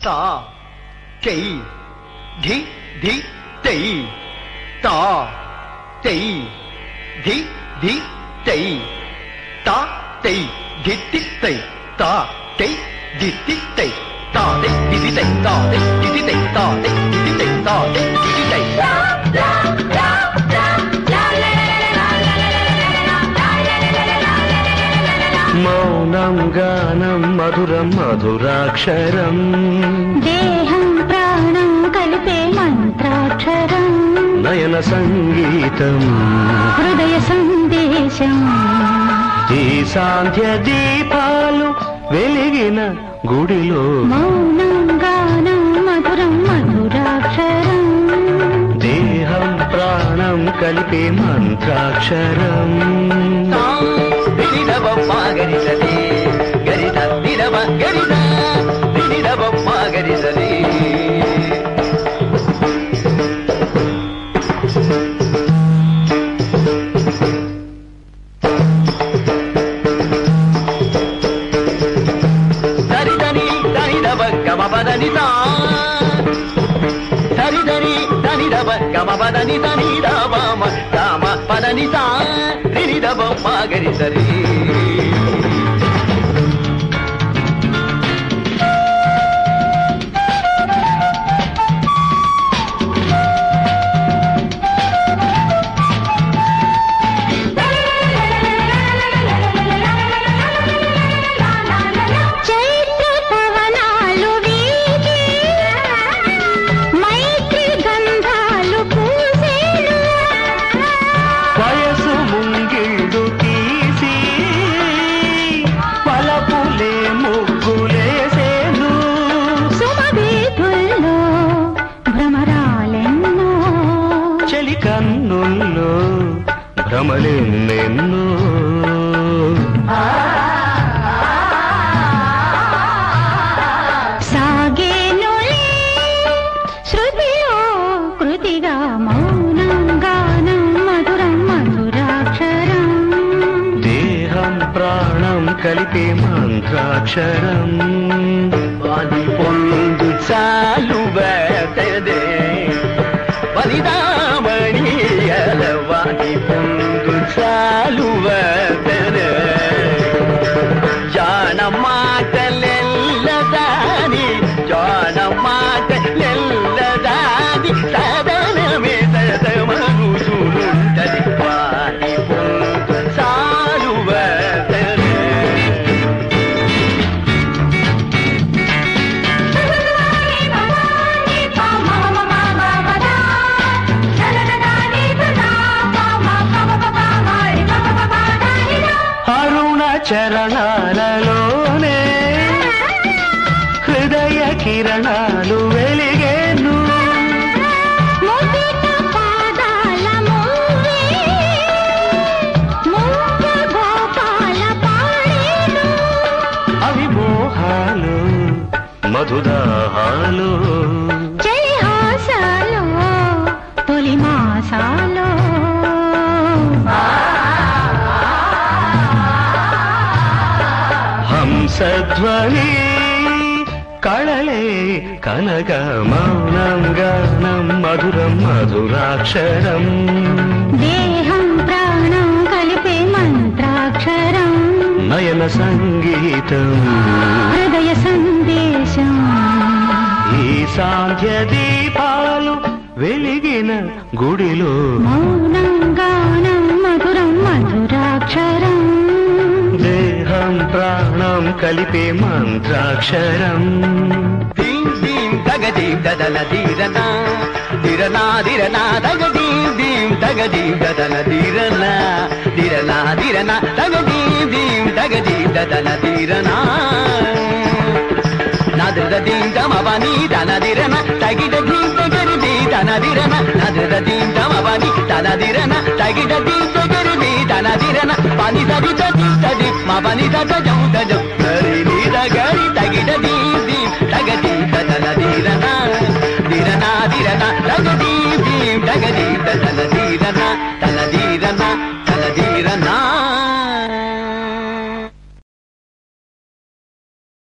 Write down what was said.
తా చై ధి ధి తై తా తై ధి ధి తై తా తై ధి తై తా తై ధి తై తా తై ధి తై తా తై ధి తై తా తై ధి తై తా తై ధి తై మౌనం గానం మధురం మధురాక్షరం దేహం ప్రాణం కలిపే మంత్రాక్షరం నయన సంగీతం హృదయ సందేశం ఈ సాంధ్య దీపాలు వెలిగిన గుడిలో మౌనం గానం మధురం మధురాక్షరం దేహం ప్రాణం కలిపే మంత్రాక్షరం నిరవమ్మ గరిసలి గరిస నిరవ గరిస నిరవమ్మ గరిసలి సరిదని దనిదవ గమ పదని సరిదని దనిదవ గమ పదని దనిదవమ గమ పదని నిరిదవమ్మ గరిసలి చైత్ర పవనాలు వీచి మైత్రి గంధాలు పూసేను వయసు ముంగిళ్ళు తీసి పలపులే ముగ్గులేసేను సుమవీధుల్లో భ్రమరాలెన్నో చలి కన్నుల్లో భ్రమలెన్నెన్నో సాగేనులే శృతిలో కృతిగా మౌనం గానం మధురం మధురాక్షరం దేహం ప్రాణం కలిపే మంత్రాక్షరం వాది పొందు చాలు వేటదే వనిదామణియల వాది పొందు చాలు వేటదే జాన మాటలెల్లదాని జాన మాటలెల్లదాని సదనమే సదమగుచునుంటది వాది పొందు చాలు వేటదే అరుణ చరణాలలోనే హృదయ కిరణాలు వెలిగేను ముదిత పాదాల మూవే మూగ గోపాల పాడేను అవి మోహాలు మధుదాహాలు జయహాసాలో తొలి మాసాలో హంసధ్వని కళలే కనక మౌనం గానం మధురం మధురాక్షరం దేహం ప్రాణం కలిపే మంత్రాక్షరం నయన సంగీతం హృదయ సందేశం ఈ సాంధ్య దీపాలు వెలిగిన గుడిలో మౌనం గానం మధురం మధురాక్షరం దేహం ప్రాణం కలిపే మంత్రాక్షరం దీం దీం తగదీం దదన దీరనా దిరనా దిరనా తగదీం దీం తగదీం దదన దీరనా దిరనా దిరనా తగదీం దీం తగదీం దదన దీరనా నదృద దీం తమవని తన దిరన తగిట దీం తగరిది తన దిరన నదృద దీం తమవని తన దిరన తగిట దీం తగరిది తన దిరన పని సది తది తది మా పని సజం సజం సరి నీ తగరి